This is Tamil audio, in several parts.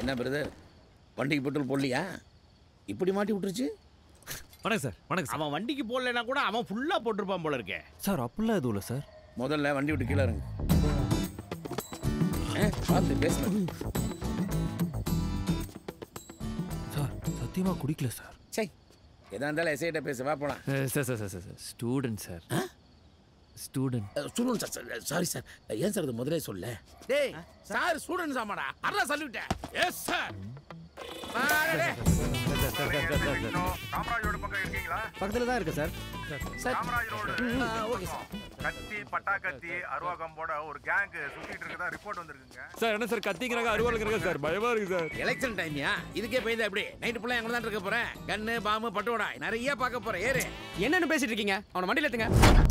என்ன பிரதர் வண்டிக்கு பெட்ரோல் போடலையா இப்படி மாட்டி விட்டுருச்சு வணக்கம் சார் வணக்கம் சார் அவன் வண்டிக்கு போடலைன்னா கூட அவன் ஃபுல்லா போட்டிருப்பான் போல இருக்கே சார் அப்படிலாம் எதுவும் இல்லை சார் முதல்ல வண்டி விட்டு கீழே இறங்கு ஆ, பார்த்து பேசணும் சார் சத்தியமாக குடிக்கல சார் சை எதா இருந்தாலும் எஸ்ஐட்ட பேச வா போலாம் sir sir sir sir sir student sir student student sir sorry sir ஏன் சார் இது முதலே சொல்ல டேய் சார் ஸ்டூடெண்ட் சாமாடா அறா சொல்லிவிட்டேன் எஸ் சார் காமராஜோட பக்கம் இருக்கீங்களா பக்கத்தில் தான் இருக்கு sir sir Kamaraj road okay sir கத்தி பட்டாக்கத்தி அருவாகம்போட ஒரு கேங் சுத்திட்டு இருக்கதா ரிப்போர்ட் வந்திருக்குங்க சார் என்ன சார் கத்திக்கிறாங்க அருவாளுங்கிறாங்க சார் பயமா இருக்கு சார் எலெக்ஷன் டைம்யா இதுக்கே போய் எப்படி நைட்டு ஃபுல்லாக எங்கே தான் இருக்க போறேன் கண்ணு பாம்பு பட்டுவடா நிறைய பார்க்க போறேன் ஏறு என்னன்னு பேசிட்டு இருக்கீங்க அவனை வண்டியில் ஏத்துங்க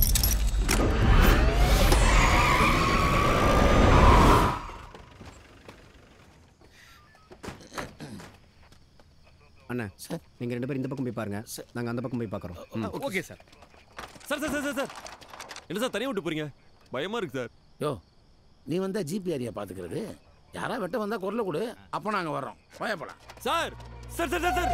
அண்ணா சார். நீங்க ரெண்டு பேரும் இந்த பக்கம் போய் பாருங்க நாங்க அந்த பக்கம் போய் பார்க்குறோம் okay sir sir sir sir sir sir என்ன சார் தனியாக விட்டு போறீங்க பயமா இருக்கு சார் யோ நீ வந்தா ஜிபி ஏரியா பார்த்துக்கிறது யாரா வெட்ட வந்தா குரல கொடு அப்போ நாங்கள் வர்றோம் பயப்படலாம் sir sir sir sir sir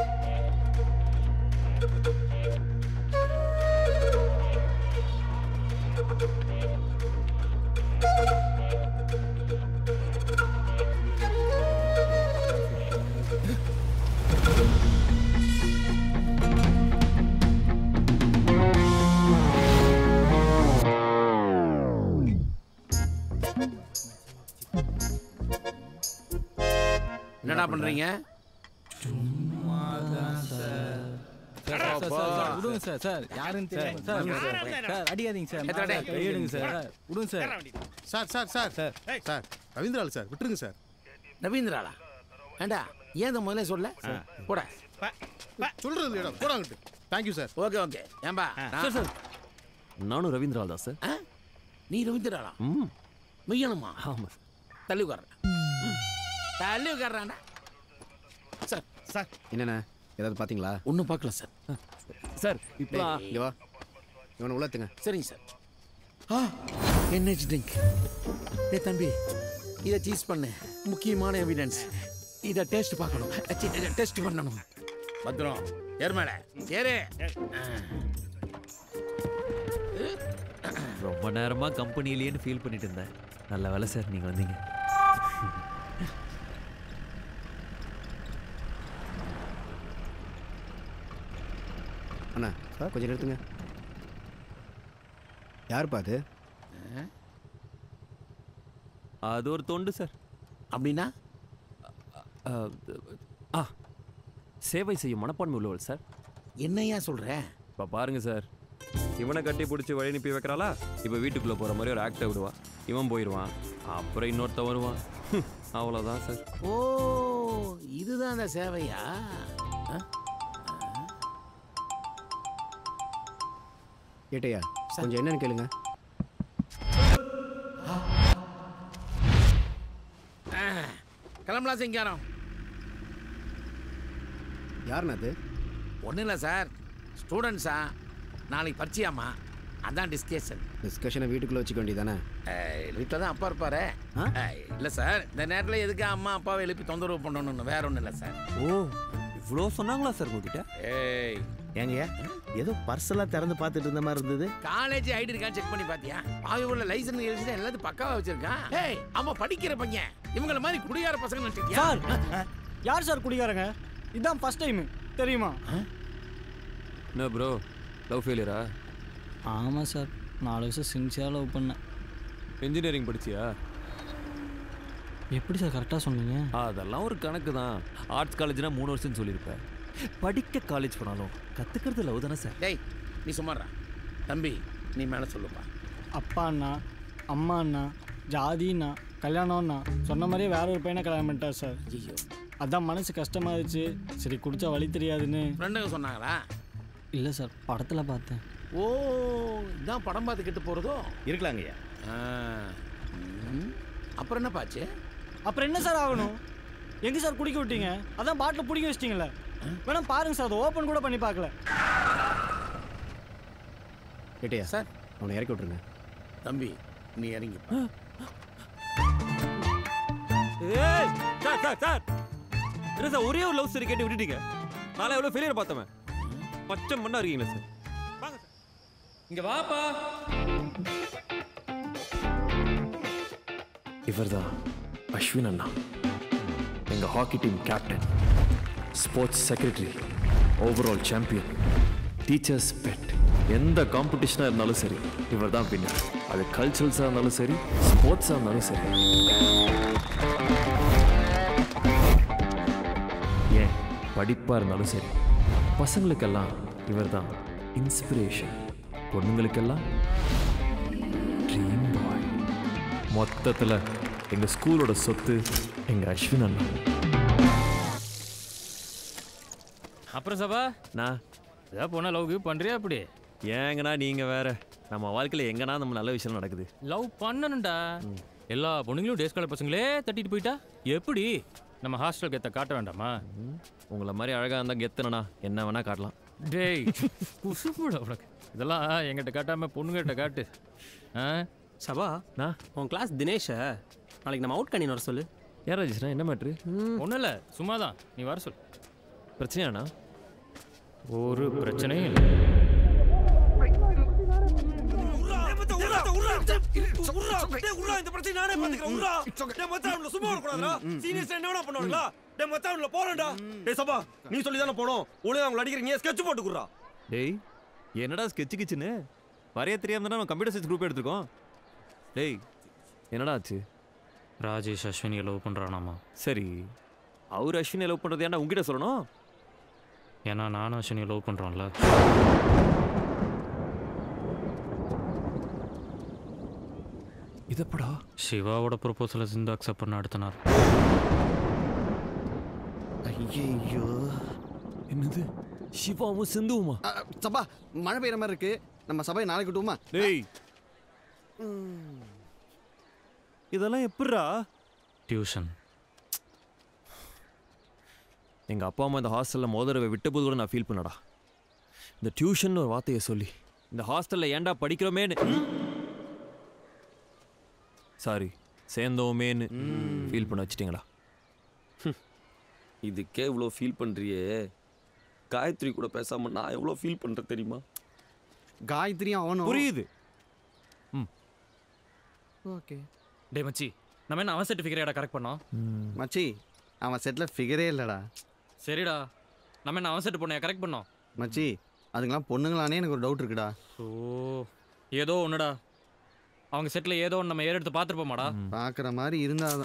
என்னடா பண்றீங்க விடுங்க சார் சார் யாருன்னு தெரியும் சார் சார் அடிக்காதீங்க சார் எத்தனை அடி? கையிடுங்க சார் விடுங்க sir sir sir sir sir sir ரவீந்திரால் சார் விட்டுருங்க சார் நவீந்திராளா ஏண்டா ஏன் இந்த முதல்ல சொல்ல போட சொல்றது இல்லையடா போடாங்கட்டு தேங்க்யூ சார் ஓகே ஓகே ஏன்பா நான்- சார் சார் நானும் ரவீந்திரால் தான் சார் ஆ? நீ ரவீந்திராளா ம் மெய்யணுமா ஆமாம் சார் தள்ளி உட்கார்றேன் தள்ளி உட்கார்றான்டா சார் சார் என்னண்ணா ஏதாவது பார்த்தீங்களா ஒன்றும் பார்க்கல சார் சார் இப்போ இங்க வா இவனை உள்ள ஏத்துங்க சரிங்க சார் ஆ என்ஹெச் ட்ரிங்க் டே தம்பி இதை சீஸ் பண்ணு முக்கியமான எவிடன்ஸ் இதை டேஸ்ட் பார்க்கணும் டேஸ்ட் பண்ணணும் பத்திரம் ஏறு மேல ஏறு ரொம்ப நேரமா கம்பெனிலேன்னு ஃபீல் பண்ணிட்டு இருந்தேன் நல்ல வேலை சார் நீங்க வந்தீங்க அண்ணா சார் கொஞ்சம் நிறுத்துங்க யாருப்பா அது அது ஒரு தொண்டு சார் அப்படின்னா அஹ், ஆ சேவை செய்யும் மனப்பான்மை உள்ளவள் சார் என்னையா சொல்ற இப்போ பாருங்க சார் இவனை கட்டி பிடிச்சி வழி அனுப்பி வைக்கிறாளா இப்போ வீட்டுக்குள்ளே போகிற மாதிரி ஒரு ஆக்டை விடுவான் இவன் போயிடுவான் அப்புறம் இன்னொருத்தன் வருவான் ஹம், அவ்வளவுதான் சார் ஓ இதுதான் அந்த சேவையா ஆ? ஏட்டையா கொஞ்சம் என்னன்னு கேளுங்க ஆ, கிளம்பலாம் சிங்காரம் யாருண்ணா அது ஒன்றும் இல்லை சார் ஸ்டூடெண்ட்ஸா நாளைக்கு பரிச்சையாமா அதான் டிஸ்கஷன் டிஸ்கஷனை வீட்டுக்குள்ளே வச்சுக்க வேண்டியதானே வீட்டில் தான் அப்பா இருப்பாரு இல்லை சார் இந்த நேரத்தில் எதுக்கு அம்மா அப்பாவை எழுப்பி தொந்தரவு பண்ணணும்னு வேற ஒன்றும் இல்லை சார் ஓ இவ்வளோ சொன்னாங்களா சார் உங்ககிட்ட ஏய் ஏங்கய்யா ஏதோ பர்செல்லாம் திறந்து பார்த்துட்டு இருந்த மாதிரி இருந்தது காலேஜ் ஐடி இருக்கான்னு செக் பண்ணி பாத்தியா பாவி உள்ள லைசன்ஸ் எழுதி எல்லாத்தையும் பக்காவா வச்சிருக்கான் ஏய் அவன் படிக்கிற பையன் இவங்கள மாதிரி குடியார பசங்க நினைச்சிருக்கியா சார் யார் சார் குடிக்காரங்க இதான் ஃபர்ஸ்ட் டைம் தெரியுமா என்ன ப்ரோ லவ் ஃபெயிலியரா ஆமாம் சார் நாலு வருஷம் சின்சியராக லவ் பண்ணேன் இன்ஜினியரிங் படிச்சியா எப்படி சார் கரெக்டாக சொன்னீங்க அதெல்லாம் ஒரு கணக்கு தான் ஆர்ட்ஸ் காலேஜ்னா மூணு வருஷம் சொல்லியிருப்பேன் படிக்க காலேஜ் போனாலும் கற்றுக்கிறது லவ் தானே சார் டேய் நீ சும்மாடா தம்பி நீ மேல சொல்லுப்பா அப்பா அண்ணா அம்மா அண்ணா ஜாதிண்ணா கல்யாணம்ண்ணா சொன்ன மாதிரியே வேற ஒரு பையனை கல்யாணம் பண்ணிட்டார் சார் ஐயோ அதான் மனசு கஷ்டமாயிருச்சு சரி குடிச்சா வழி தெரியாதுன்னு ஃப்ரெண்டுங்க சொன்னாங்களா இல்லை சார் படத்தில் பார்த்தேன் ஓ இதான் படம் பார்த்து கெட்டு போறதோ இருக்கலாங்கய்யா ஆ. ம். அப்புறம் என்ன பாச்சு அப்புறம் என்ன சார் ஆகணும் எங்க சார் குடிக்க விட்டீங்க அதான் பாட்டில் பிடிக்க வச்சிட்டீங்களே வேணா பாருங்க சார் அதை ஓப்பன் கூட பண்ணி பார்க்கல ஏட்டையா சார் அவனை இறக்கி விட்ருங்க தம்பி நீ இறங்கி ஏய் சார் சார் சார் என்ன சார் ஒரே ஒரு லவ் ஸ்டோரி கேட்டு விட்டுட்டீங்க நாளை எவ்வளோ ஃபெயிலியர் பார்த்தவன் பச்சை மண்ணா இருக்கீங்களா சார் வாங்க சார் இங்க வாப்பா இவர்தான் அஸ்வின் அண்ணா எங்கள் hockey team captain sports secretary overall champion teachers pet எந்த காம்படிஷனாக இருந்தாலும் சரி இவர் தான் வின்னர் அது கல்ச்சரல்ஸாக இருந்தாலும் சரி ஸ்போர்ட்ஸாக இருந்தாலும் சரி ஏன் படிப்பாக இருந்தாலும் சரி பசங்களுக்கெல்லாம் இவர் தான் இன்ஸ்பிரேஷன் பொண்ணுங்களுக்கெல்லாம் ட்ரீம் பாய் மொத்தத்தில் எங்கள் ஸ்கூலோட சொத்து எங்கள் அஸ்வின் அண்ணா அப்புறம் சபா நான் ஏதாவது பொண்ணா லவ் கிவ் பண்றியா அப்படி ஏங்கண்ணா நீங்கள் வேற நம்ம வாழ்க்கையில் எங்கண்ணா நம்ம நல்ல விஷயம் நடக்குது லவ் பண்ணணும்டா எல்லா பொண்ணுங்களும் டேஸ் காலர் பசங்களே தட்டிட்டு போயிட்டா எப்படி நம்ம ஹாஸ்டலுக்கு எத்த காட்ட வேண்டாமா உங்களை மாதிரி அழகாக இருந்தால் கெத்துனண்ணா என்ன வேணால் காட்டலாம் டேய் குசுப்புடா உனக்கு இதெல்லாம் என்கிட்ட காட்டாம பொண்ணுங்கிட்ட காட்டு ஆ சபா நான் உன் கிளாஸ் தினேஷை நாளைக்கு நம்ம அவுட் கண்ணி வர சொல்லு ஏன் ராஜேஷ்ண்ணா என்ன மேட்ரு ஒன்றும் இல்லை சும்மா தான் நீ வர சொல் பிரச்சனையாண்ணா ஒரு பிரச்சனையும் இல்லை நீ சொல்லி தானே போனோம் ஒழுங்கா அவங்களை அடிக்கிறீங்க ஸ்கெட்ச் போட்டு குடுறா டேய் என்னடா ஸ்கெட்சு கிச்சுன்னு வரைய தெரியாம தானே நம்ம கம்ப்யூட்டர் சயின்ஸ் குரூப் எடுத்திருக்கோம் டேய் என்னடா ஆச்சு ராஜேஷ் அஸ்வினியை லவ் பண்ணுறானாமா சரி அவர் அஸ்வினை லவ் பண்ணுறது ஏன்டா உங்ககிட்ட சொல்லணும் ஏன்னா நானும் அஸ்வினியை லவ் பண்ணுறோம்ல இதப்படா சிவாவோட ப்ரொபோசலை சிந்து அக்செப்ட் பண்ண அடுத்த நாள் ஐயோ என்னது சிவாவும் சிந்துவுமா சபா மழை பெய்யுற மாதிரி இருக்கு நம்ம சபையை நாளைக்கு விட்டுவோமா டேய் இதெல்லாம் எப்படிரா டியூஷன் எங்கள் அப்பா அம்மா இந்த ஹாஸ்டலில் மோதரவை விட்டபோது கூட நான் ஃபீல் பண்ணடா இந்த டியூஷன் ஒரு வார்த்தையை சொல்லி இந்த ஹாஸ்டலில் ஏன்டா படிக்கிறோமேன்னு சாரி சேர்ந்தோமேன்னு ஃபீல் பண்ண வச்சிட்டிங்களா இதுக்கே இவ்வளோ ஃபீல் பண்றியே காயத்ரி கூட பேசாம நான் எவ்வளோ ஃபீல் பண்றேன் தெரியுமா காயத்ரியும் அவனும் புரியுது ஓகே டே மச்சி நம்ம என்ன அவன் சர்டிஃபிகேட்டா கரெக்ட் பண்ணோம் மச்சி அவன் செட்டில் ஃபிகரே இல்லைடா சரிடா நம்ம என்ன அவன் செட் பொண்ணையா கரெக்ட் பண்ணோம் மச்சி அதுக்கெல்லாம் பொண்ணுங்களானே எனக்கு ஒரு டவுட் இருக்குடா ஓ ஏதோ ஒன்றுடா அவங்க செட்டில் ஏதோ ஒன்று நம்ம ஏறெடுத்து பார்த்துருப்போமாடா பார்க்குற மாதிரி இருந்தால்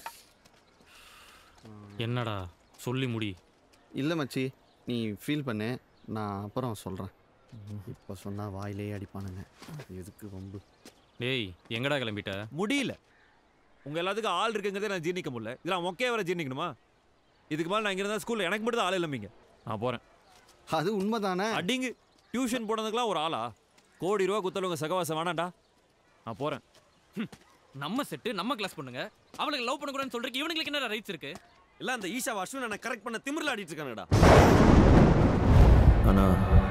என்னடா சொல்லி முடி இல்லை மச்சி நீ ஃபீல் பண்ணு நான் அப்புறம் சொல்கிறேன் இப்போ சொன்னால் வாயிலே அடிப்பானுங்க எதுக்கு வம்பு டேய் எங்கடா கிளம்பிட்ட முடியல உங்கள் எல்லாத்துக்கும் ஆள் இருக்குங்கிறதே நான் ஜீர்ணிக்க முடியல இதில் மொக்கையாக வர ஜீர்ணிக்கணுமா இதுக்கு மேலே நான் இங்கே இருந்தால் ஸ்கூலில் எனக்கு மட்டும் தான் ஆள் இல்லைம்பிங்க நான் போகிறேன் அது உண்மைதானே அடிங்கு டியூஷன் போனதுக்கெல்லாம் ஒரு ஆளா கோடி ரூபா குத்தலவங்க சகவாசம் வேணாண்டா நான் போகிறேன் நம்ம செட்டு நம்ம கிளாஸ் பண்ணுங்க அவளுக்கு லவ் பண்ணக்கூடாதுன்னு சொல்றதுக்கு இவனுங்களுக்கு என்ன ரைட்ஸ் இருக்கு இல்ல அந்த ஈஷா அஸ்வின் என்ன கரெக்ட் பண்ண திமிர்ல ஆடிட்டு இருக்கானுடா ஆனால்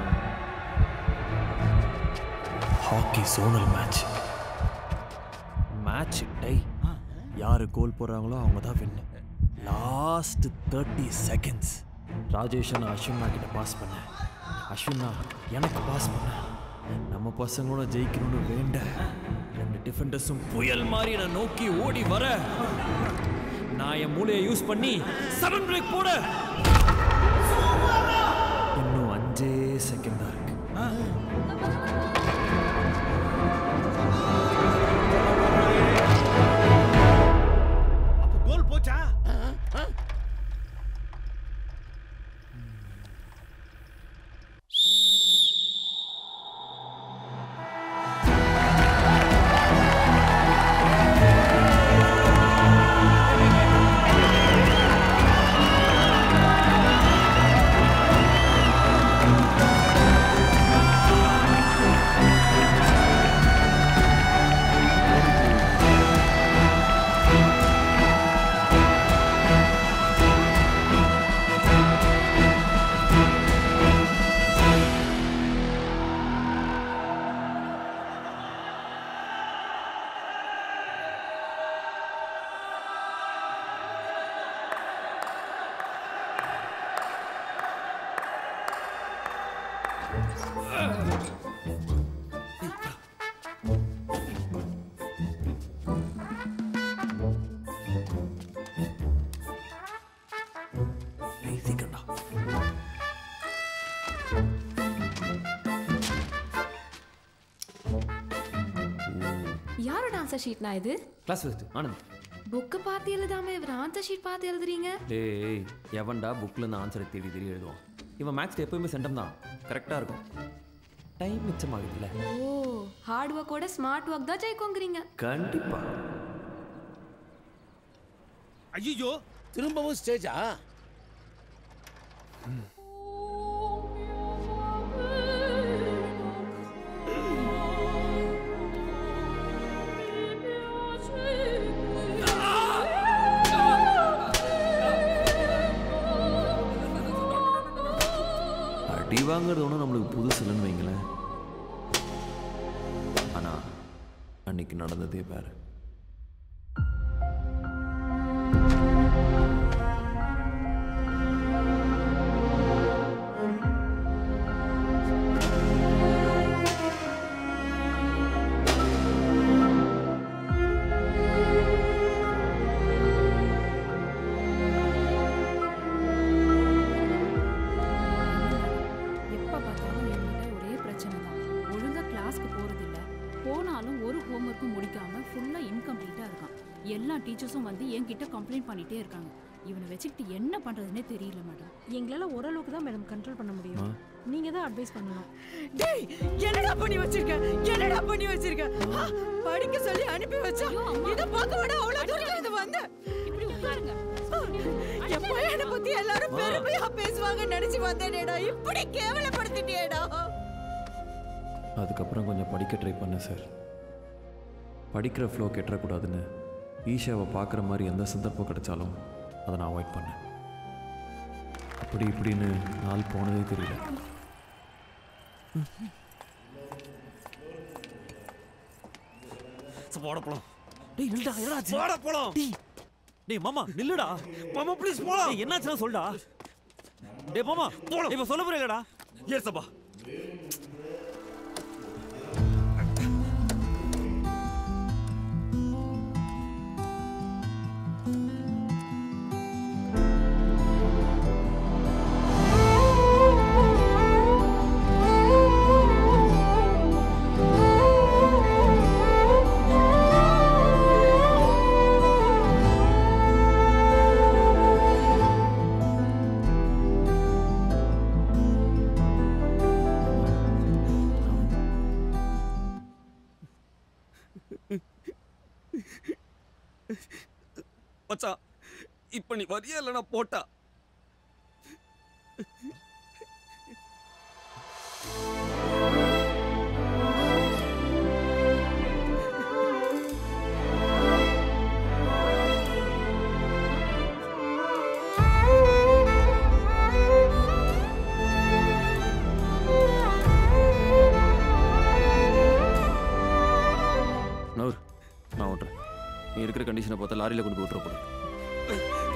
hockey zonal match match tie யார் கோல் போடுறாங்களோ அவங்க தான் win last thirty seconds Rajesh அண்ணா அஸ்வினா கிட்ட பாஸ் பண்ணேன் அஸ்வினா எனக்கு பாஸ் பண்ண நம்ம பசங்களோட ஜெயிக்கணும்னு வேண்ட ரெண்டு டிஃபெண்டர்ஸும் புயல் மாதிரி என்னை நோக்கி ஓடி வர நான் என் மூளையை யூஸ் பண்ணி சடன் பிரேக் போட இன்னும் அஞ்சே செகண்ட் தான் இருக்கு அப்போ கோல் போச்சா ஆ ஏய், சீக்கிரம்டா. யாரோட ஆன்சர் ஷீட்னா இது கிளாஸ் ஃபஸ்ட்டு ஆனந்த் புக்கு பார்த்து எழுதாம இவர் ஆன்சர் ஷீட் பார்த்து எழுதுறீங்க டேய் எவன்டா புக்கில் இருந்து ஆன்சரை தேடி தேடி எழுதுவான் இவன் மேக்ஸ் எப்பவுமே சென்டம் தான் கரெக்டாக இருக்கும் டைம் மிச்சமாகுதுல்ல ஓ ஹார்ட் ஒர்க்கோட ஸ்மார்ட் ஒர்க் தான் ஜெயிக்கோங்கிறீங்க கண்டிப்பா ஐயோ திரும்பவும் ஸ்டேஜா அடி வாங்குறது ஒன்றும் நம்மளுக்கு புதுசு இல்லைன்னு வைங்களேன் ஆனால் அன்னைக்கு நடந்ததே வேறு எப்போ பார்த்தாலும் என்கிட்ட ஒரே பிரச்சனை தான் ஒழுங்காக கிளாஸ்க்கு போகிறதில்ல போனாலும் ஒரு ஹோம்ஒர்க்கும் முடிக்காம ஃபுல்லாக இன்கம்ப்ளீட்டாக இருக்கான் எல்லா டீச்சர்ஸும் வந்து என்கிட்ட கம்ப்ளைண்ட் பண்ணிகிட்டே இருக்காங்க இவனை வச்சுக்கிட்டு என்ன பண்ணுறதுனே தெரியல மேடம் எங்களால் ஓரளவுக்கு தான் மேடம் கண்ட்ரோல் பண்ண முடியும் நீங்க தான் அட்வைஸ் பண்ணணும் டேய் என்னடா பண்ணி வச்சிருக்க என்னடா பண்ணி வச்சிருக்க ஆ, படிக்க சொல்லி அனுப்பி வச்சா இத பார்க்க விட அவ்வளவு தூரம் இருந்து வந்த இப்படி உட்காருங்க என் பையனை பத்தி எல்லாரும் பெருமையா பேசுவாங்க நினைச்சு வந்தேனேடா இப்படி கேவலப்படுத்திட்டியேடா அதுக்கப்புறம் கொஞ்சம் படிக்க ட்ரை பண்ணேன் சார் படிக்கிற ஃப்ளோ கெட்டக்கூடாதுன்னு ஈஷாவை பார்க்குற மாதிரி எந்த சந்தர்ப்பம் கிடைச்சாலும் அதை நான் அவாய்ட் பண்ணேன் அப்படி இப்படின்னு நாள் போனதே தெரியல போட போலாம் டேய் நில்லுடா என்னடா ஆச்சு? போட போலாம் டேய் டேய் மாமா நில்லுடா மாமா ப்ளீஸ் போலாம் டேய் என்னாச்சுன்னு சொல்டா டேய் மாமா போலாம். இப்ப சொல்ல போறீங்கடா எஸ் அப்பா மச்சான் இப்ப நீ வரியா இல்லைனா போட்டா நவர் நான் ஓட்டுறேன் நீ இருக்கிற கண்டிஷனை பார்த்தா லாரியில் கொண்டு போய் விட்டுற போகிறேன்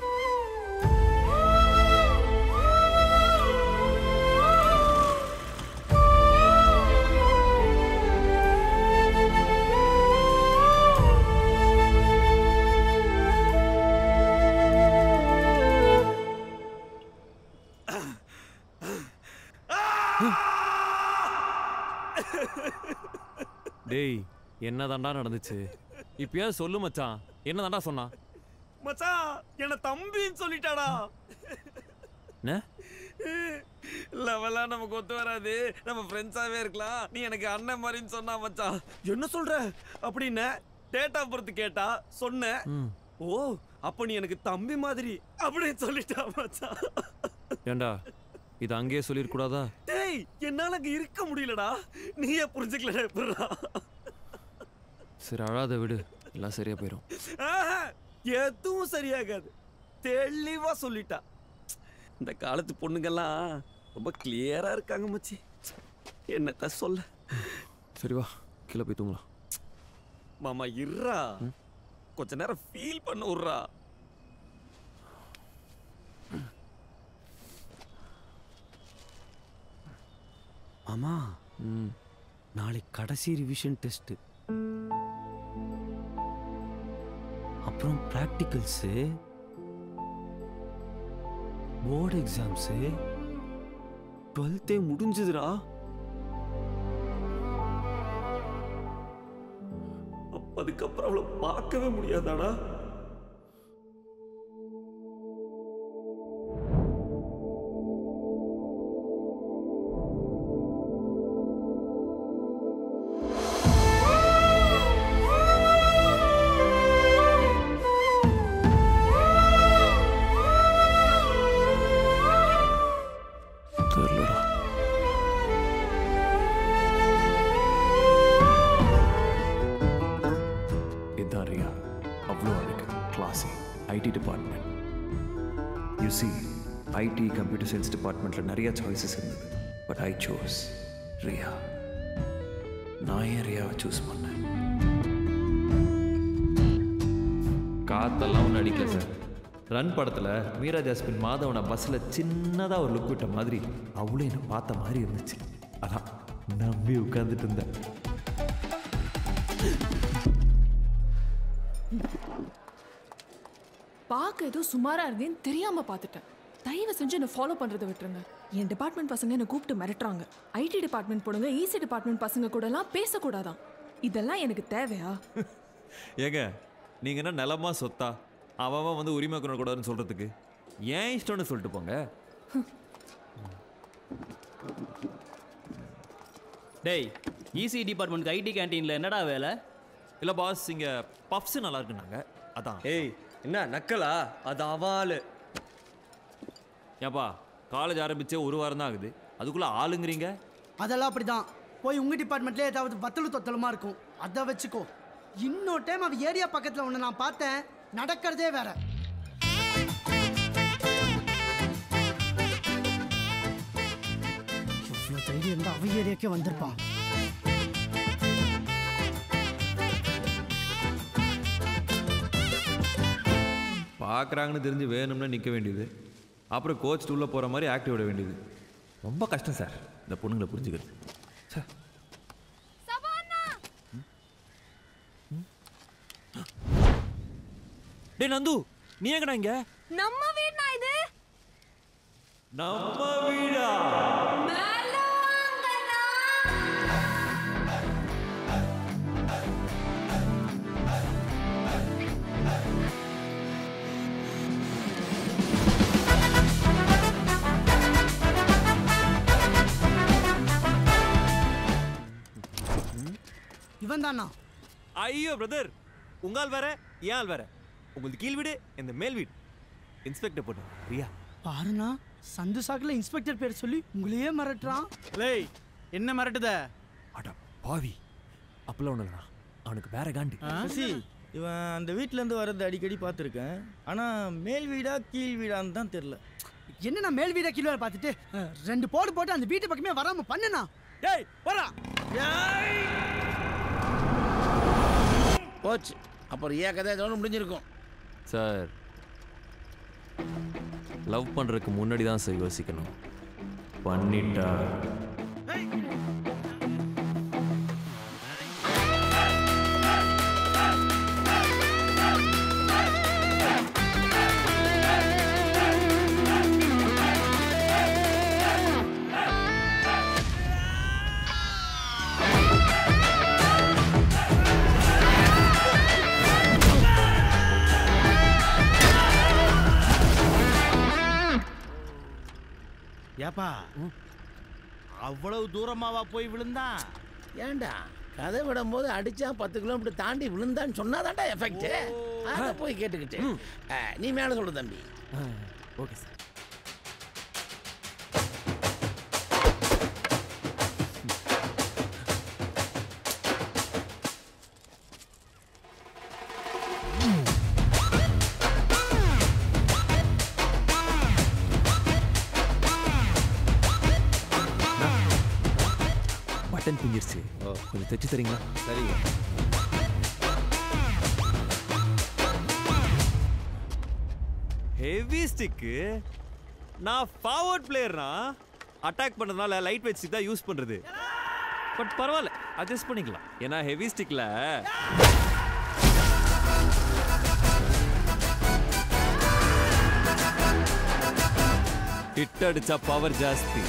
டேய் என்னதான்டா நடந்துச்சு இப்பயா சொல்லு மச்சான் என்னதான்டா சொன்னான் மச்சான் என்ன தம்பின்னு சொல்லிட்டாடா என்ன லெவலா நமக்கு ஒத்து வராது நம்ம ஃப்ரெண்ட்ஸாவே இருக்கலாம் நீ எனக்கு அண்ணன் மாதிரின்னு சொன்னா மச்சான் என்ன சொல்ற அப்படின்னு டேட் ஆஃப் பர்த் கேட்டா சொன்னேன் ம். ஓ அப்ப நீ எனக்கு தம்பி மாதிரி அப்படின்னு சொல்லிட்டா மச்சான் ஏண்டா இது அங்கேயே சொல்லிருக்கூடாதா டேய் என்னால அங்க இருக்க முடியலடா நீயே புரிஞ்சுக்கலடா எப்படிடா சரி அழாத விடு எல்லாம் சரியா போயிடும் ஆஹா, எதுவும் சரியாகாது தெளிவா சொல்லிட்டா இந்த காலத்து பொண்ணுங்கெல்லாம் ரொம்ப கிளியரா இருக்காங்க மச்சி என்னத்த சொல்ல சரி வா கீழே போய் தூங்கலாம் மாமா இருறா கொஞ்ச நேரம் ஃபீல் பண்ண விட்றா மாமா நாளைக்கு கடைசி ரிவிஷன் டெஸ்ட்டு அப்புறம் ப்ராக்டிகல்ஸு போர்டு எக்ஸாம்ஸு டுவெல்த்தே முடிஞ்சுதுடா அப்ப அதுக்கப்புறம் அவளை பார்க்கவே முடியாதாடா தெரியலடா இதான் ரியா அவ்வளோ அழகு classy IT department you see IT computer science டிபார்ட்மெண்ட்டில் நிறைய சாய்ஸஸ் இருந்தது பட் ஐ சூஸ் ரியா நான் ஏன் ரியாவை சூஸ் பண்ணேன் காத்தெல்லாம் ஒன்றும் அடிக்கல சார் ரன் படத்தில் மீரா ஜாஸ்மின் மாதவனை பஸ்ஸில் சின்னதாக ஒரு லுக் விட்ட மாதிரி அவளும் என்னை பார்த்த மாதிரி இருந்துச்சு அதான் நம்பி உட்காந்துட்டு இருந்தேன் பார்க்க ஏதோ சுமாரா இருந்தேன்னு தெரியாம பார்த்துட்டேன் தயவு செஞ்சு என்னை ஃபாலோ பண்றதை விட்டுருங்க என் டிபார்ட்மெண்ட் பசங்க என்னை கூப்பிட்டு மிரட்டுறாங்க ஐடி டிபார்ட்மெண்ட் போடுங்க ஈசி டிபார்ட்மெண்ட் பசங்க கூட எல்லாம் பேசக்கூடாதான் இதெல்லாம் எனக்கு தேவையா ஏங்க நீங்கள் என்ன நிலமா சொத்தா அவன் அவன் வந்து உரிமை கூடாதுன்னு சொல்கிறதுக்கு ஏன் இஷ்டம்னு சொல்லிட்டு போங்க டேய் இசி டிபார்ட்மெண்ட் ஐடி கேண்டீனில் என்னடா வேலை இல்லை பாஸ் இங்கே பப்ஸ் நல்லா இருக்குனாங்க அதான் ஏய் என்ன நக்கலா அது அவாலு ஏப்பா காலேஜ் ஆரம்பிச்சே ஒரு வாரம் தான் ஆகுது அதுக்குள்ளே ஆளுங்கிறீங்க அதெல்லாம் அப்படிதான் போய் உங்க டிபார்ட்மெண்ட்ல ஏதாவது வத்தலு தொத்தலுமா இருக்கும் அதை வச்சுக்கோ இன்னொரு டைம் அவ ஏரியா பக்கத்துல ஒன்று நான் பார்த்தேன் நடக்கிறதே வேற எவ்வளோ தைரியம் இருந்தா அவ ஏரியாக்கே வந்திருப்பா பார்க்குறாங்கன்னு தெரிஞ்சு வேணும்னு நிற்க வேண்டியது அப்புறம் கோச் உள்ளே போகிற மாதிரி ஆக்டிவ் விட வேண்டியது ரொம்ப கஷ்டம் சார் இந்த பொண்ணுங்களை புரிஞ்சுக்கிறது ச்சே. டேய் நந்து நீ எங்கடா இங்க நம்ம வீடுனா இது நம்ம வீடா இவன் தானா ஐயோ பிரதர் உங்கால் வேற ஏன் ஆள் வேற உங்களுக்கு கீழ் வீடு இந்த மேல் வீடு இன்ஸ்பெக்டர் பொண்ணு ரியா பாருண்ணா சந்து சாக்குல இன்ஸ்பெக்டர் பேர் சொல்லி உங்களையே மிரட்டுறான் லேய் என்ன மிரட்டுத அட பாவி அப்பெல்லாம் ஒன்றும் இல்லைண்ணா அவனுக்கு வேற காண்டு சசி இவன் அந்த வீட்ல இருந்து வர்றது அடிக்கடி பார்த்துருக்கேன் ஆனா மேல் வீடா கீழ் வீடான்னு தான் தெரியல என்னண்ணா மேல் வீட கீழே பார்த்துட்டு அஹ், ரெண்டு போடு போட்டு அந்த வீட்டு பக்கமே வராம பண்ணுண்ணா டேய் போடா போச்சு அப்புறம் ஏ கதை இதோட முடிஞ்சிருக்கும் சார் லவ் பண்ணுறதுக்கு முன்னாடி தான் சார் யோசிக்கணும் பண்ணிட்டா ஏப்பா அவ்வளவு தூரமாவா போய் விழுந்தான் ஏன்டா கதை விடும்போது அடிச்சா பத்து கிலோமீட்டர் தாண்டி விழுந்தான்னு சொன்னாதான்டா எஃபெக்ட் அதை போய் கேட்டுக்கிட்டு அஹ், நீ மேலே சொல்லு தம்பி ஓகே சார் பட்டன் பிஞ்சிருச்சு கொஞ்சம் தைச்சு தரீங்களா சரிங்க ஹெவி ஸ்டிக்கு நான் ஃபார்வர்ட் பிளேயர்னா அட்டாக் பண்ணுறதுனால லைட் வெயிட் ஸ்டிக் தான் யூஸ் பண்ணுறது பட் பரவாயில்ல அட்ஜஸ்ட் பண்ணிக்கலாம் ஏன்னா ஹெவி ஸ்டிக்கில் ஹிட் அடிச்சா பவர் ஜாஸ்தி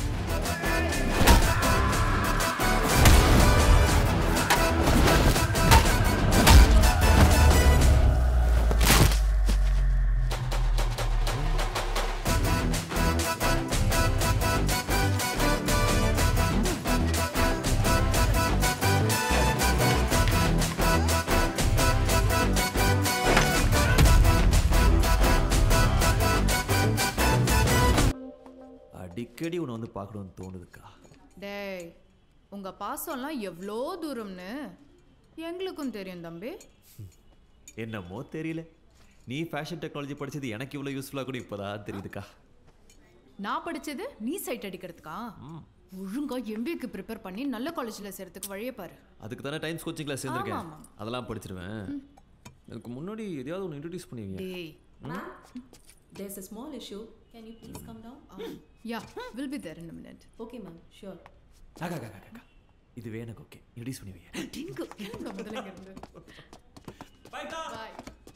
அடிக்கடி உன்னை வந்து பார்க்கணும்னு தோணுதுக்கா டேய் உங்க பாசம்லாம் எவ்வளோ தூரம்னு எங்களுக்கும் தெரியும் தம்பி என்னமோ தெரியல நீ ஃபேஷன் டெக்னாலஜி படிச்சது எனக்கு இவ்வளோ யூஸ்ஃபுல்லாக கூட இப்போதான் தெரியுதுக்கா நான் படிச்சது நீ சைட் அடிக்கிறதுக்கா ஒழுங்கா எம்பிஏக்கு ப்ரிப்பேர் பண்ணி நல்ல காலேஜில் சேர்றதுக்கு வழியே பாரு அதுக்கு தானே டைம்ஸ் கோச்சிங் கிளாஸ் சேர்ந்துருக்கேன் ஆமா, அதெல்லாம் படிச்சிருவேன் எனக்கு முன்னாடி எதையாவது ஒன்று இன்ட்ரடியூஸ் பண்ணுவீங்க டேய் Ma'am, there's a small issue. Can you please come down? Yeah will be there in minute Okay, ma'am. Sure. அக்கா அக்கா அக்கா, அக்கா இதுவே எனக்கு ஓகே இன்ட்ரடியூஸ் பண்ணுவீங்க டிங்கு கிளம்புடா முதல்ல இங்க இருந்து bye bye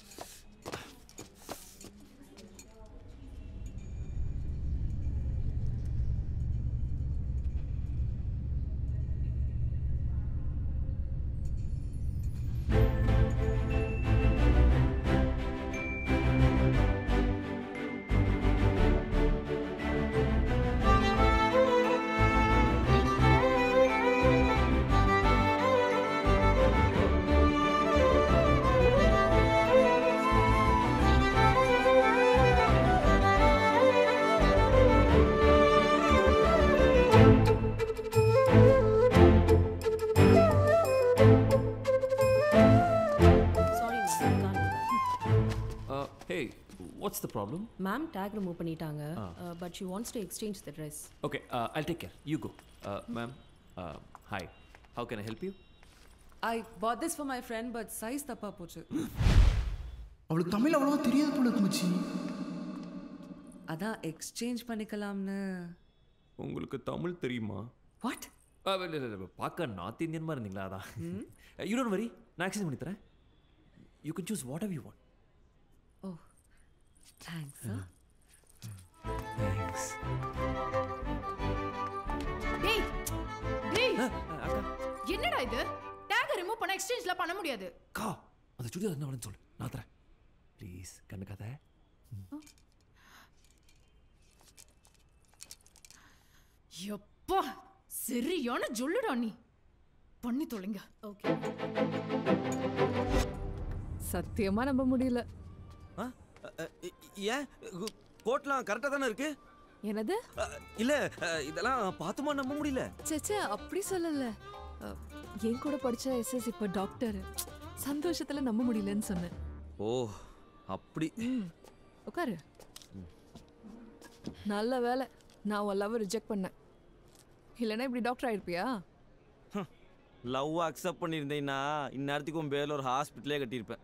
Sorry, ma'am. I can't. Hey what's the problem Ma'am, tag remove பண்ணிட்டாங்க Ah. uh, but she wants to exchange the dress. Okay I'll take care you go ma'am hi how can I help you I bought this for my friend but size தப்பா போச்சு அவளுக்கு தமிழ் அவ்வளவா தெரியாது போல இருக்கு மச்சி அதான் எக்ஸ்சேஞ்ச் பண்ணிக்கலாம்னு உங்களுக்கு தமிழ் தெரியுமா வாட் இல்லை இல்லை பார்க்க நார்த் இந்தியன் மாதிரி இருந்தீங்களா அதான் யூ டோன்ட் வரி நான் எக்ஸ்சேஞ்ச் பண்ணி தரேன் you can choose whatever you want oh thanks thanks டேய் டேய் என்னடா இது டேக் ரிமூவ் பண்ண எக்ஸ்சேஞ்ச்ல பண்ண முடியாது கா அந்த சுடிதார் என்ன வேணும்னு சொல்லு நான் தரேன் ப்ளீஸ் கண்டுக்காத எப்பா சரியான ஜொல்லுடா நீ பண்ணி தொலைங்க ஓகே சத்தியமா நம்ப முடியல ஏன் கோட்லாம் கரெக்டாக தானே இருக்கு என்னது இல்ல அஹ், இதெல்லாம் பார்த்துமா நம்ப முடியல சேச்சே அப்படி சொல்லல அஹ், என் கூட படிச்ச எஸ்எஸ் இப்ப டாக்டர் சந்தோஷத்துல நம்ப முடியலன்னு சொன்னேன் ஓ அப்படி ம் உட்காரு நல்ல வேலை நான் உன் லவ் ரிஜெக்ட் பண்ணேன் இல்லைன்னா இப்படி டாக்டர் ஆயிருப்பியா லவ் அக்செப்ட் பண்ணியிருந்தீங்கன்னா இந்நேரத்துக்கு உன் பேர்ல ஒரு ஹாஸ்பிட்டலே கட்டியிருப்பேன்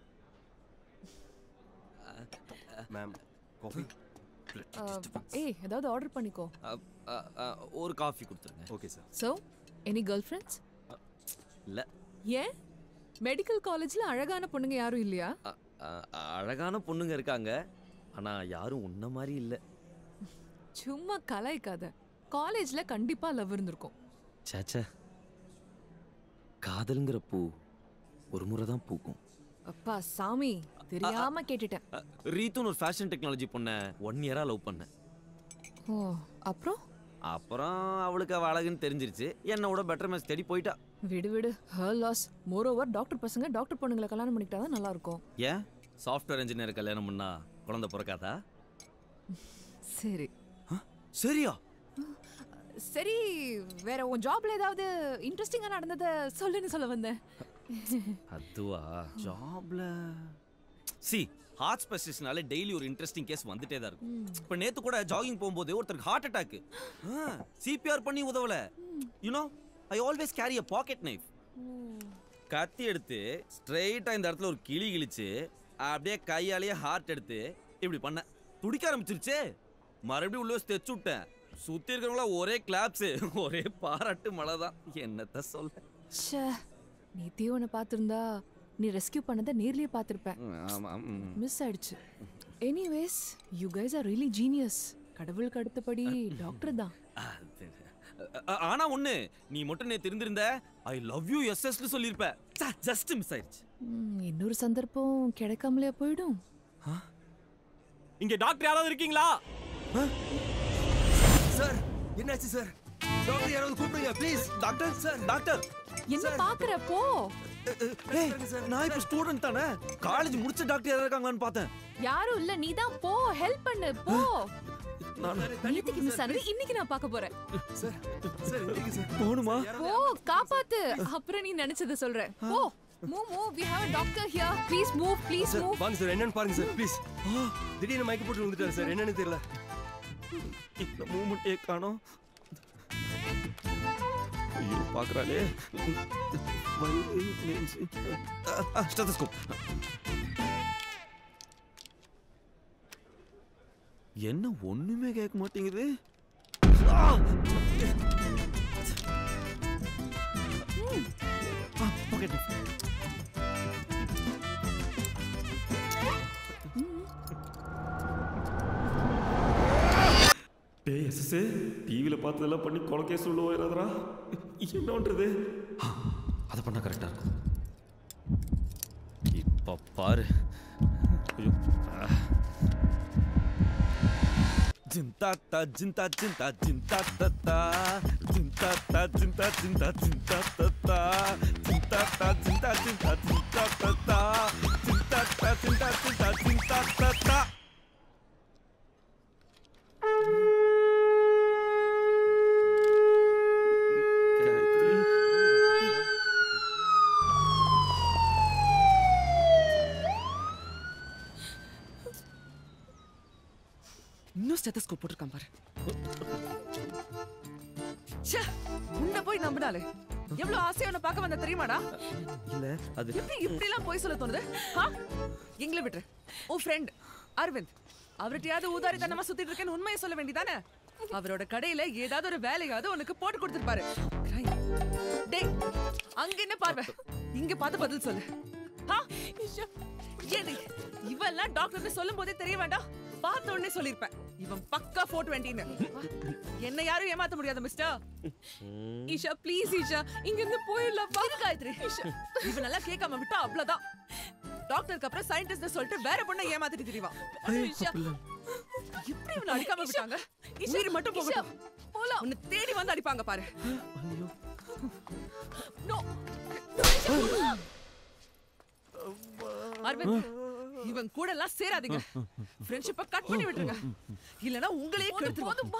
மேம் காஃபி அஹ், ஏய் ஏதாவது ஆர்டர் பண்ணிக்கோ ஒரு காஃபி கொடுத்துருங்க okay sir so any girlfriends இல்லை ஏன் மெடிக்கல் காலேஜ்ல அழகான பொண்ணுங்க யாரும் இல்லையா அழகான பொண்ணுங்க இருக்காங்க ஆனா யாரும் உன்ன மாதிரி இல்லை சும்மா கலாய்க்காத காலேஜ்ல கண்டிப்பா லவ் இருந்திருக்கும் சேச்சே காதல்ங்கிற பூ ஒரு முறை தான் பூக்கும் அப்பா சாமி தெரியாம கேட்டுட்டேன் அஹ், ரீத்துன்னு ஒரு ஃபேஷன் டெக்னாலஜி பொண்ணை ஒன் இயராக லவ் பண்ணேன் ஓ அப்புறம் அப்புறம் அவளுக்கு அவள் அழகுன்னு தெரிஞ்சிருச்சு என்னோட பெட்டர் மேட்ச் தேடி போயிட்டா விடு விடு her loss moreover doctor பசங்க டாக்டர் பொண்ணுங்களை கல்யாணம் பண்ணிக்கிட்டா தான் நல்லா இருக்கும் ஏன் சாஃப்ட்வேர் இன்ஜினியர் கல்யாணம் பண்ணா குழந்தை பிறக்காதா சரி சரியா சரி வேற உன் ஜாப்ல ஏதாவது இன்ட்ரெஸ்டிங்கா நடந்ததை சொல்லுன்னு சொல்ல வந்தேன் அதுவா ஜாப்ல சி ஹார்ட் ஸ்பெஷலிஸ்ட்னால டெய்லி ஒரு இன்ட்ரெஸ்டிங் கேஸ் வந்துட்டே தான் இருக்கும் இப்போ நேத்து கூட ஜாகிங் போகும்போது ஒருத்தருக்கு ஹார்ட் அட்டாக் சிபிஆர் பண்ணி உதவல you know I always carry a pocket knife கத்தி எடுத்து ஸ்ட்ரைட்டா இந்த இடத்துல ஒரு கிளி கிழிச்சு அப்படியே கையாலேயே ஹார்ட் எடுத்து இப்படி பண்ண துடிக்க ஆரம்பிச்சிருச்சே மறுபடியும் உள்ள வச்சு தைச்சு விட்டேன் சுத்தி இருக்கிறவங்கள ஒரே கிளாப்ஸ் ஒரே பாராட்டு மழை தான் என்னத்த சொல்ல ச்சே நேத்தியே உன்னை பார்த்துருந்தா நீ ரெஸ்கியூ பண்ணதை நேர்லயே பார்த்துருப்பேன் ஆமா ம். மிஸ் ஆயிடுச்சு anyways you guys are really genius கடவுளுக்கு அடுத்தபடி டாக்டர் தான் அது- அ- ஆனா ஒண்ணு நீ மட்டும் நேத்து இருந்திருந்த ஐ லவ் யூ எஸ் எஸ்னு சொல்லியிருப்ப ஜஸ்ட் மிஸ் ஆயிடுச்சு ம், இன்னொரு சந்தர்ப்பம் கிடைக்காமலே போயிடும் இங்க டாக்டர் யாராவது இருக்கீங்களா சார் என்னாச்சு சார் டாக்டர் யாராவது கூப்பிடுங்க ப்ளீஸ் டாக்டர் சார் டாக்டர் என்ன பாக்குற போ ஏய் நான் இப்ப ஸ்டூடெண்ட் தானே காலேஜ் முடிச்ச டாக்டர் யாராவது இருக்காங்களான்னு பார்த்தேன் யாரும் இல்ல நீ தான் போ ஹெல்ப் பண்ணு போ நான் நேத்திக்கு மிஸ் ஆனது இன்னைக்கு நான் பார்க்க போறேன் சார் சார் எந்திரிங்க சார் போணுமா போ காப்பாத்து அப்புறம் நீ நினைச்சத சொல்றேன் போ move move we have a doctor here please move please sir move வாங்க சார் என்னன்னு பாருங்க சார் ப்ளீஸ் திடீர்னு மயக்க போட்டு விழுந்துட்டாரு சார் என்னன்னு தெரியல இந்த மூமெண்ட்டே காணோம் ஐயோ பாக்குறாளே வயிறு நெஞ்சு ஸ்டெத்தஸ்கோப் என்ன ஒண்ணுமே கேட்க மாட்டேங்குது ஆ! ஆ, pocket knife. டேய் எஸ்எஸ் டிவியில் பார்த்ததெல்லாம் பண்ணி கொலக்கே சொல்லுவோம் ஏறாதரா என்ன பண்ணுறது அதை பண்ணா கரெக்டா இருக்கும் இப்ப பாரு ஐயோ ஆ. ஜிந்தாத்தா ஜிந்தா ஜிந்தா ஜிந்தா தத்தா ஜிந்தாத்தா ஜிந்தா ஜிந்தா ஜிந்தா தத்தா ஜிந்தாத்தா ஜிந்தா ஜிந்தா ஜிந்தா தத்தா ஜிந்தாத்தா ஜிந்தா ஜிந்தா ஜிந்தா தத்தா இன்னும் ஸ்டெத்தஸ்கோப் போட்டிருக்கான் பாரு ச்சே உன்னை போய் நம்பினாலே எவ்வளவு ஆசையா உன்னை பார்க்க வந்த தெரியுமாடா இல்ல அது எப்படி இப்படி எல்லாம் போய் சொல்ல தோணுது ஆ? எங்களை விட்டுரு உன் ஃப்ரெண்ட் அரவிந்த் அவர்கிட்டயாவது ஊதாரித்தனமா சுத்திட்டு இருக்கேன்னு உண்மையை சொல்ல வேண்டியதானே அவரோட கடையில ஏதாவது ஒரு வேலையாவது உனக்கு போட்டு கொடுத்துருப்பாரு டேய் அங்க என்ன பார்வை இங்க பார்த்து பதில் சொல்லு ஆ? ஏடி இவெல்லாம் டாக்டர்னு சொல்லும் போதே தெரிய வேண்டாம் பார்த்த உடனே சொல்லிருப்பேன் இவன் பக்கா போட்டு வேண்டின்னு என்ன யாரும் ஏமாத்த முடியாது மிஸ்டர் ஈஷா ப்ளீஸ் ஈஷா இங்க இருந்து போயிடலாம் வா காயத்ரி இவன் நல்லா கேட்காம விட்டா அவ்வளவுதான் டாக்டருக்கு அப்புறம் சயின்டிஸ்ட் சொல்லிட்டு வேற பொண்ணை ஏமாத்திட்டு திரிவான் ஈஷா இப்படி இவனை அடிக்காம விட்டாங்க உயிர் மட்டும் போகட்டும் போலாம் உன்னை தேடி வந்து அடிப்பாங்க பாரு நோ அரவிந்த் இவன் கூட எல்லாம் சேராதீங்க ஃப்ரெண்ட்ஷிப்பை கட் பண்ணி விட்டுருங்க இல்லனா உங்களையே கெடுத்துருவாங்க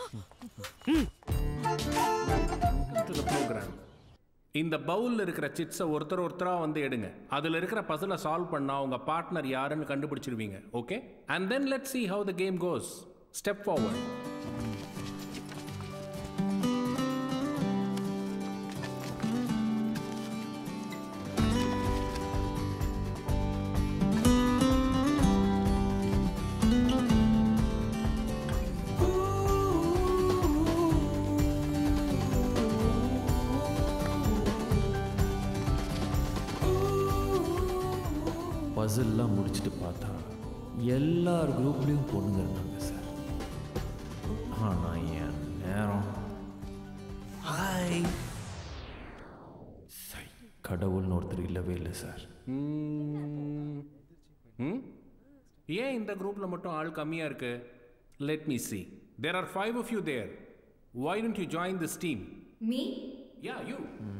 டு த ப்ரோக்ராம் இந்த பவுலில் இருக்கிற சிட்ஸை ஒருத்தர் ஒருத்தராக வந்து எடுங்க அதில் இருக்கிற பசிலை சால்வ் பண்ணால் உங்கள் பார்ட்னர் யாருன்னு கண்டுபிடிச்சிருவீங்க okay and then let see how the game goes step forward பசில்லாம் முடிச்சுட்டு பார்த்தா எல்லார் குரூப்லேயும் பொண்ணுங்க இருந்தாங்க சார் ஆனால் என் நேரம் ஹாய் சை கடவுள்னு ஒருத்தர் இல்லவே இல்லை சார் ம். ம்? ஏன் இந்த குரூப்பில் மட்டும் ஆள் கம்மியாக இருக்கு let me see there are five of you there why don't you join this team Me? yeah you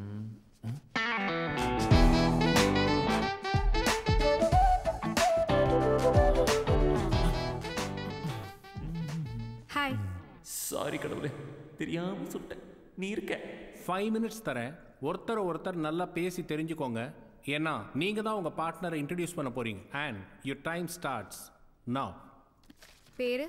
hi sorry கடவுளே தெரியாமல் சுட்டேன் நீ இருக்க ஃபைவ் மினிட்ஸ் தரேன் ஒருத்தர் ஒருத்தர் நல்லா பேசி தெரிஞ்சுக்கோங்க ஏன்னா நீங்கள் தான் உங்கள் பார்ட்னரை இன்ட்ரடியூஸ் பண்ண போகிறீங்க and your time starts now பேரு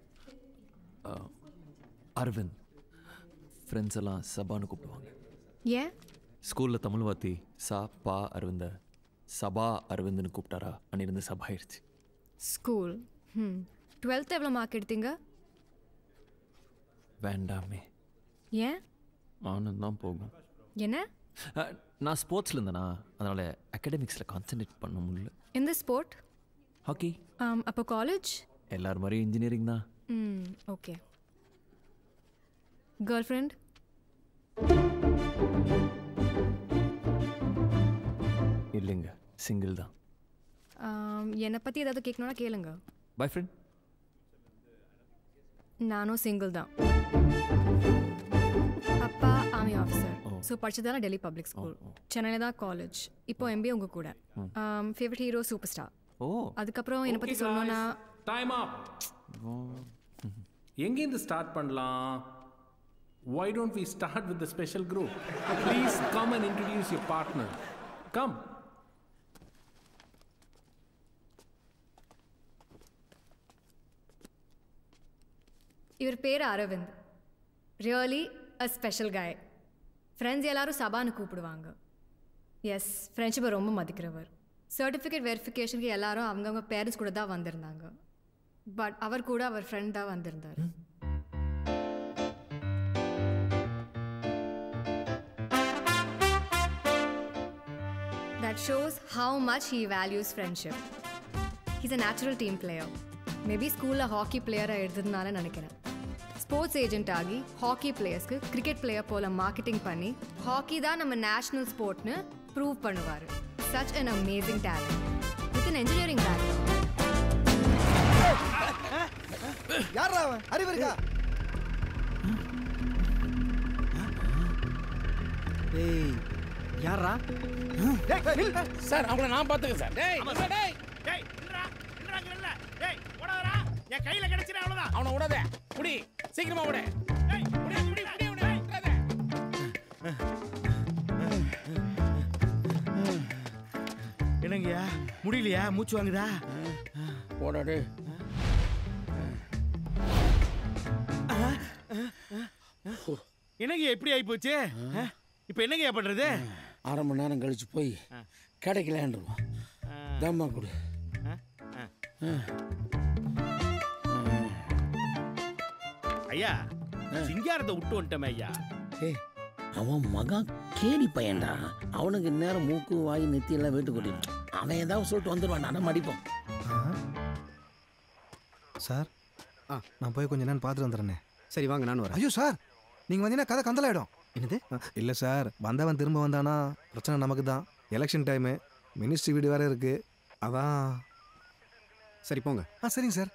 அரவிந்த் ஃப்ரெண்ட்ஸ் எல்லாம் சபான்னு கூப்பிடுவாங்க ஏன் ஸ்கூலில் தமிழ் வாத்தி சா பா அரவிந்த சபா அரவிந்தன்னு கூப்பிட்டாரா அன்னிருந்து சபா ஆயிடுச்சு ஸ்கூல் ம் டுவெல்த் எவ்வளோ மார்க் எடுத்தீங்க வேண்டாமே ஏன் ஆனந்த் தான் போகும் என்ன அஹ், நான் ஸ்போர்ட்ஸில் இருந்தேனா அதனால் அகாடமிக்ஸில் கான்சென்ட்ரேட் பண்ண முடியல இந்த ஸ்போர்ட் ஹாக்கி அப்போ காலேஜ் எல்லார் மாதிரியும் இன்ஜினியரிங் தான் ம் ஓகே கேர்ள் ஃப்ரெண்ட் இல்லைங்க சிங்கிள் தான் என்னை பற்றி ஏதாவது கேட்கணுன்னா கேளுங்க பாய் ஃப்ரெண்ட் நானும் சிங்கிள் தான் அப்பா ஆர்மி ஆஃபீஸர் ஸோ படிச்சதெல்லாம் டெல்லி பப்ளிக் ஸ்கூல் சென்னையில் தான் காலேஜ் இப்போ எம்பிஏ உங்கள் கூட ஃபேவரட் ஹீரோ சூப்பர் ஸ்டார் ஓ அதுக்கப்புறம் என்னை பற்றி சொல்லணும்னா டைம் அப் எங்கேருந்து ஸ்டார்ட் பண்ணலாம் why don't we start with the special group please come and introduce your partner come இவர் பேர் Aravind really a special guy friends எல்லாரும் சபான்னு கூப்பிடுவாங்க எஸ் ஃப்ரெண்ட்ஷிப்பை ரொம்ப மதிக்கிறவர் சர்டிஃபிகேட் வெரிஃபிகேஷனுக்கு எல்லாரும் அவங்கவுங்க பேரண்ட்ஸ் கூட தான் வந்திருந்தாங்க பட் அவர் கூட அவர் ஃப்ரெண்ட் தான் வந்திருந்தார் That shows how much he values friendship. He's a natural team player. Maybe ஸ்கூலில் ஹாக்கி பிளேயராக எடுத்ததுனால நினைக்கிறேன் ஸ்போர்ட்ஸ் ஏஜென்ட் ஆகி ஹாக்கி பிளேயர்ஸ்க்கு கிரிக்கெட் பிளேயர் போல மார்க்கெட்டிங் பண்ணி ஹாக்கி தான் நம்ம நேஷனல் ஸ்போர்ட்னு ப்ரூவ் பண்ணுவார் such an amazing talent with an engineering background யாரா அவன் அறிவு இருக்கா டேய் யாரா சார் அவங்கள நான் பார்த்துக்கேன் சார் டேய் ஆமா, இல்ல, சார். டேய் டேய் நில்றா நில்றாங்கல்ல டேய் ஓடாதடா என் கையில கிடைச்சிர அவ்வளவுதான் அவனை விடாத புடி சீக்கிரமா விடு டேய் புடி புடி புடி புடி என்னங்கய்யா முடியலையா மூச்சு வாங்குதா போடாடு என்னங்கய்யா எப்படி ஆகி போச்சு இப்போ என்னங்கய்யா பண்றது அரை மணி நேரம் கழிச்சு போய் கிடைக்கலான்ருவோம் தம்மா கொடு ஐயா சிங்காரத்தை விட்டு வந்துட்டோமே ஐயா ஏய் அவன் மகன் கேடி பையன்டா அவனுக்கு நேரம் மூக்கு வாய் நெத்தி எல்லாம் வீட்டு கொட்டிடும் அவன் ஏதாவது சொல்லிட்டு வந்துடுவான் நம்ம அடிப்போம் சார் ஆ நான் போய் கொஞ்ச நேரம் பார்த்துட்டு வந்துடுறேனே சரி வாங்க நான் வரேன் ஐயோ சார் நீங்கள் வந்தீங்கன்னா கதை கந்தலாயிடும் என்னது இல்லை சார் வந்தவன் திரும்ப வந்தானா பிரச்சனை நமக்கு தான் எலெக்ஷன் டைமு மினிஸ்ட்ரி வீடு வேறு இருக்குது அதான் சரி போங்க ஆ சரிங்க சார்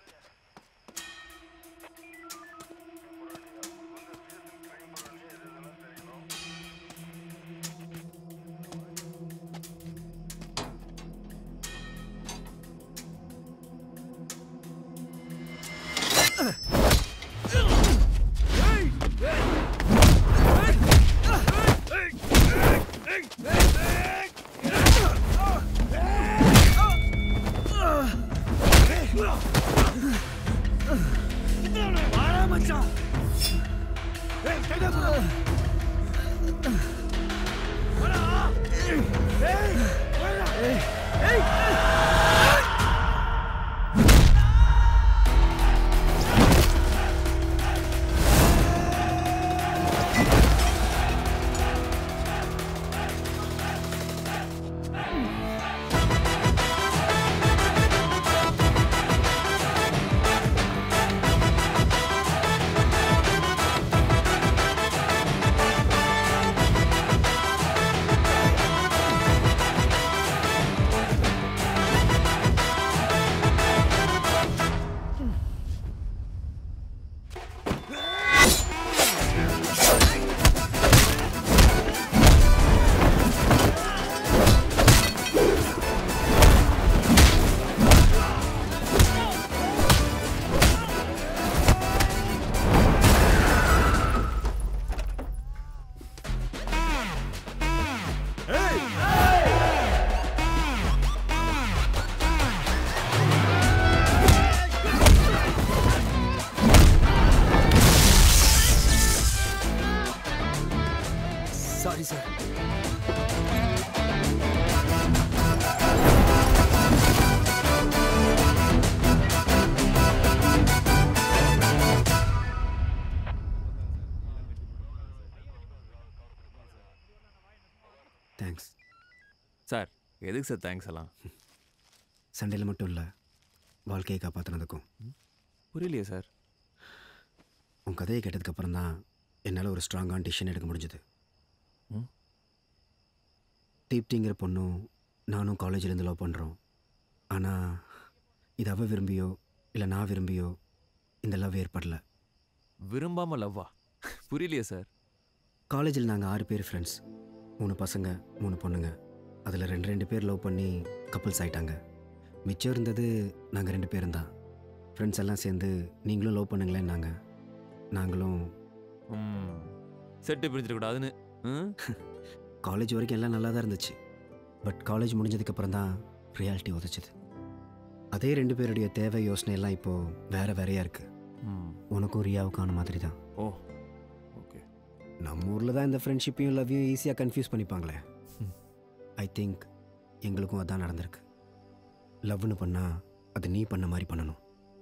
சார் எதுக்கு சார் தேங்க்ஸ் எல்லாம் சண்டையில் மட்டும் இல்லை வாழ்க்கையை காப்பாற்றினதுக்கும் புரியலையே சார் உன் கதையை கேட்டதுக்கப்புறம் தான் என்னால் ஒரு ஸ்ட்ராங்கான டிசிஷன் எடுக்க முடிஞ்சது ம். தீப்திங்கிற பொண்ணும் நானும் காலேஜ்லேருந்து லவ் பண்ணுறோம் ஆனால் இது அவ விரும்பியோ இல்லை நான் விரும்பியோ இந்த லவ் ஏற்படல விரும்பாம லவ்வா புரியலையே சார் காலேஜில் நாங்கள் ஆறு பேர் ஃப்ரெண்ட்ஸ் மூணு பசங்க மூணு பொண்ணுங்க அதில் ரெண்டு ரெண்டு பேர் லவ் பண்ணி கப்புள்ஸ் ஆயிட்டாங்க மிச்சம் இருந்தது நாங்கள் ரெண்டு பேரும் தான் ஃப்ரெண்ட்ஸ் எல்லாம் சேர்ந்து நீங்களும் லவ் பண்ணுங்களேன்னாங்க நாங்களும் ம் செட்டு பிரிஞ்சிடக்கூடாதுன்னு ம் காலேஜ் வரைக்கும் எல்லாம் நல்லா தான் இருந்துச்சு பட் காலேஜ் முடிஞ்சதுக்கப்புறம் தான் ரியாலிட்டி உதச்சிது அதே ரெண்டு பேருடைய தேவை யோசனை எல்லாம் இப்போது வேற வேறையாக இருக்குது ம் உனக்கும் ரியாவுக்கான மாதிரி தான் ஓ ஓகே நம்ம ஊரில் தான் இந்த ஃப்ரெண்ட்ஷிப்பையும் லவ்வையும் ஈஸியாக கன்ஃபியூஸ் பண்ணிப்பாங்களே ஐ திங்க் எங்களுக்கும் அதான் நடந்திருக்கு லவ்னு பண்ணால் அது நீ பண்ண மாதிரி பண்ணணும்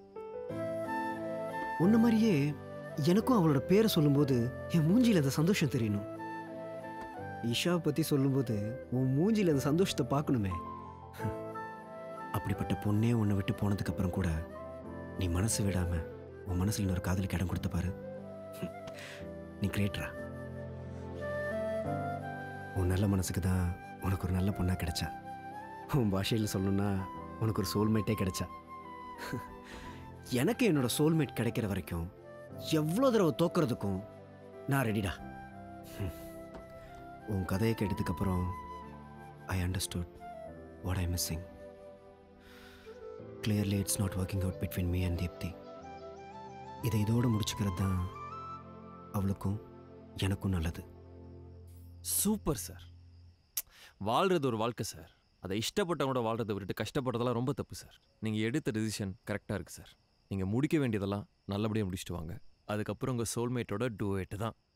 உன்ன மாதிரியே எனக்கும் அவளோட பேரை சொல்லும்போது என் மூஞ்சியில் அந்த சந்தோஷம் தெரியணும் ஈஷாவை பற்றி சொல்லும்போது உன் மூஞ்சியில் அந்த சந்தோஷத்தை பார்க்கணுமே அப்படிப்பட்ட பொண்ணே உன்னை விட்டு போனதுக்கப்புறம் கூட நீ மனசு விடாம உன் மனசில் இன்னொரு காதலுக்கு இடம் கொடுத்த பாரு நீ கிரேட்ரா உன் நல்ல மனசுக்கு தான் உனக்கு ஒரு நல்ல பொண்ணாக கிடைச்சா உன் பாஷையில் சொல்லணும்னா உனக்கு ஒரு சோல்மேட்டே கிடைச்சா எனக்கு என்னோட சோல்மேட் கிடைக்கிற வரைக்கும் எவ்வளோ தடவை தோக்குறதுக்கும் நான் ரெடிடா உன் கதையை கேட்டதுக்கப்புறம் I understood what I missing clearly it's not working out between me and Deepti இதை இதோடு முடிச்சுக்கிறது தான் அவளுக்கும் எனக்கும் நல்லது சூப்பர் சார் வாழ்றது ஒரு வாழ்க்கை சார் அதை இஷ்டப்பட்டவங்களோட வாழ்றதை விட்டுட்டு கஷ்டப்படுறதெல்லாம் ரொம்ப தப்பு சார் நீங்கள் எடுத்த டிசிஷன் கரெக்டாக இருக்குது சார் நீங்கள் முடிக்க வேண்டியதெல்லாம் நல்லபடியாக முடிச்சுட்டு வாங்க அதுக்கப்புறம் உங்கள் சோல்மேட்டோட டூவேட்டு தான்